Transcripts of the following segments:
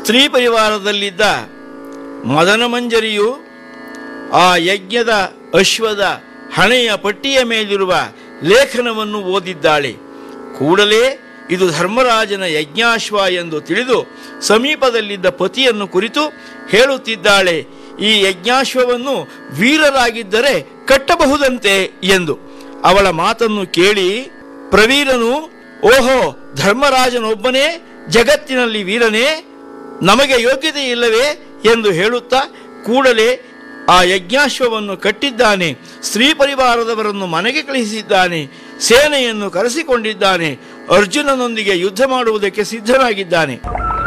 ಸ್ತ್ರೀ ಪರಿವಾರದಲ್ಲಿದ್ದ ಮದನಮಂಜರಿಯು ಆ ಯಜ್ಞದ ಅಶ್ವದ ಹಣೆಯ ಪಟ್ಟಿಯ ಮೇಲಿರುವ ಲೇಖನವನ್ನು ಓದಿದ್ದಾಳೆ ಕೂಡಲೇ ಇದು ಧರ್ಮರಾಜನ ಯಜ್ಞಾಶ್ವ ಎಂದು ತಿಳಿದು ಸಮೀಪದಲ್ಲಿದ್ದ ಪತಿಯನ್ನು ಕುರಿತು ಹೇಳುತ್ತಿದ್ದಾಳೆ ಈ ಯಜ್ಞಾಶ್ವವನ್ನು ವೀರರಾಗಿದ್ದರೆ ಕಟ್ಟಬಹುದಂತೆ ಎಂದು ಅವಳ ಮಾತನ್ನು ಕೇಳಿ ಪ್ರವೀರನು ಓಹೋ ಧರ್ಮರಾಜನೊಬ್ಬನೇ ಜಗತ್ತಿನಲ್ಲಿ ವೀರನೇ ನಮಗೆ ಯೋಗ್ಯತೆ ಇಲ್ಲವೇ ಎಂದು ಹೇಳುತ್ತಾ ಕೂಡಲೇ ಆ ಯಜ್ಞಾಶ್ವವನ್ನು ಕಟ್ಟಿದ್ದಾನೆ ಸ್ತ್ರೀ ಪರಿವಾರದವರನ್ನು ಮನೆಗೆ ಕಳಿಸಿದ್ದಾನೆ ಸೇನೆಯನ್ನು ಕರೆಸಿಕೊಂಡಿದ್ದಾನೆ ಅರ್ಜುನನೊಂದಿಗೆ ಯುದ್ಧ ಮಾಡುವುದಕ್ಕೆ ಸಿದ್ಧನಾಗಿದ್ದಾನೆ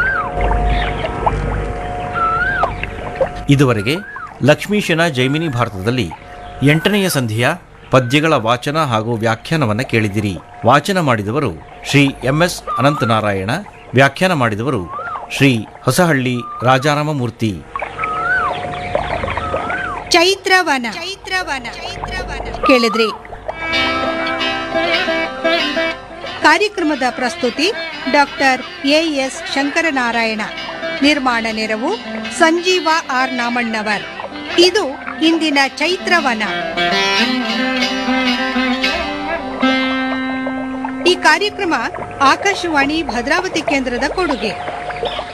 ಇದುವರೆಗೆ ಲಕ್ಷ್ಮೀಶನ ಜೈಮಿನಿ ಭಾರತದಲ್ಲಿ ಎಂಟನೆಯ ಸಂಧಿಯ ಪದ್ಯಗಳ ವಾಚನ ಹಾಗೂ ವ್ಯಾಖ್ಯಾನವನ್ನು ಕೇಳಿದಿರಿ ವಾಚನ ಮಾಡಿದವರು ಶ್ರೀ ಎಂ ಎಸ್ ಅನಂತನಾರಾಯಣ ವ್ಯಾಖ್ಯಾನ ಮಾಡಿದವರು ಶ್ರೀ ಹೊಸಹಳ್ಳಿ ರಾಜಾರಾಮಮೂರ್ತಿ ಚೈತ್ರವನ ಚೈತ್ರವನ ಕೇಳಿದ್ರಿ ಕಾರ್ಯಕ್ರಮದ ಪ್ರಸ್ತುತಿ ಡಾಕ್ಟರ್ ಎ ಎಸ್ ಶಂಕರನಾರಾಯಣ ನಿರ್ಮಾಣ ನೆರವು ಸಂಜೀವ ಆರ್ ನಾಮಣ್ಣವರ್ ಇದು ಇಂದಿನ ಚೈತ್ರವನ ಈ ಕಾರ್ಯಕ್ರಮ ಆಕಾಶವಾಣಿ ಭದ್ರಾವತಿ ಕೇಂದ್ರದ ಕೊಡುಗೆ